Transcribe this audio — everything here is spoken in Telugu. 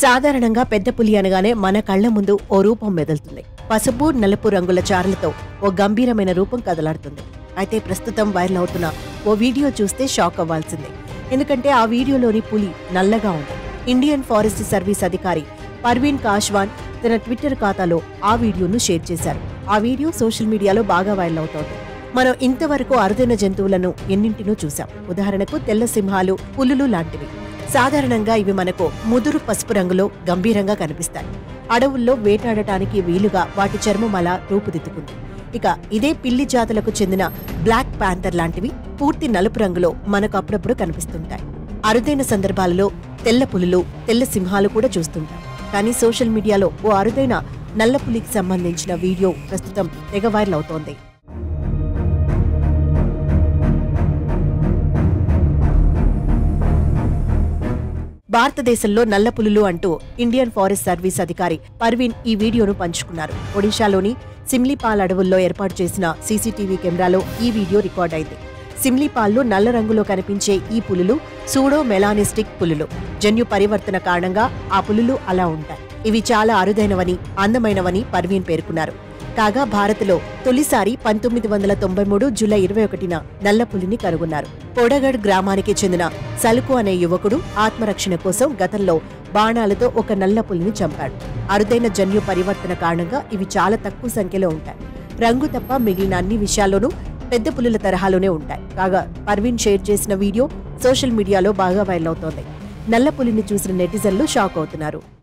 సాధారణంగా పెద్ద పులి అనగానే మన కళ్ల ముందు ఓ రూపం మెదులుతుంది పసుపు నలుపు రంగుల చారలతో ఓ గంభీరమైన రూపం కదలాడుతుంది అయితే ప్రస్తుతం వైరల్ అవుతున్న ఓ వీడియో చూస్తే షాక్ అవ్వాల్సిందే ఎందుకంటే ఆ వీడియోలోని పులి నల్లగా ఉంది ఇండియన్ ఫారెస్ట్ సర్వీస్ అధికారి పర్వీన్ కాశ్వాన్ తన ట్విట్టర్ ఖాతాలో ఆ వీడియోను షేర్ చేశారు ఆ వీడియో సోషల్ మీడియాలో బాగా వైరల్ అవుతోంది మనం ఇంతవరకు అరుదైన జంతువులను ఎన్నింటినో చూసాం ఉదాహరణకు తెల్ల సింహాలు పులులు లాంటివి సాధారణంగా ఇవి మనకు ముదురు పసుపు రంగులో గంభీరంగా కనిపిస్తాయి అడవుల్లో వేటాడటానికి వీలుగా వాటి చర్మం అలా రూపుదిద్దుకుంది ఇక ఇదే పిల్లి జాతులకు చెందిన బ్లాక్ ప్యాంథర్ లాంటివి పూర్తి నలుపు రంగులో మనకు అప్పుడప్పుడు కనిపిస్తుంటాయి అరుదైన సందర్భాలలో తెల్ల పులులు తెల్ల సింహాలు కూడా చూస్తుంటాం కానీ సోషల్ మీడియాలో ఓ అరుదైన నల్ల పులికి సంబంధించిన వీడియో ప్రస్తుతం తెగ వైరల్ అవుతోంది భారతదేశంలో నల్ల పులులు అంటూ ఇండియన్ ఫారెస్ట్ సర్వీస్ అధికారి పర్వీన్ ఈ వీడియోను పంచుకున్నారు ఒడిశాలోని సిమ్లీపాల్ అడవుల్లో ఏర్పాటు చేసిన సీసీటీవీ కెమెరాలో ఈ వీడియో రికార్డ్ అయింది సిమ్లీపాల్లో నల్ల రంగులో కనిపించే ఈ పులులు సూడో మెలానిస్టిక్ పులులు జన్యు పరివర్తన కారణంగా ఆ పులులు అలా ఉంటాయి ఇవి చాలా అరుదైనవని అందమైనవని పర్వీన్ పేర్కొన్నారు కాగా భారత్లో తొలిసారి పంతొమ్మిది వందల తొంభై మూడు జూలై ఇరవై ఒకటిన నల్ల పులిని కనుగొన్నారు కోడగఢ్ గ్రామానికి చెందిన సలుకు అనే యువకుడు ఆత్మరక్షణ కోసం గతంలో బాణాలతో ఒక నల్ల పులిని చంపాడు అరుదైన జన్యు పరివర్తన కారణంగా ఇవి చాలా తక్కువ సంఖ్యలో ఉంటాయి రంగు తప్ప మిగిలిన అన్ని విషయాల్లోనూ పెద్ద పులుల తరహాలోనే ఉంటాయి కాగా పర్వీన్ షేర్ చేసిన వీడియో సోషల్ మీడియాలో బాగా వైరల్ అవుతోంది నల్ల పులిని చూసిన నెటిజన్లు షాక్ అవుతున్నారు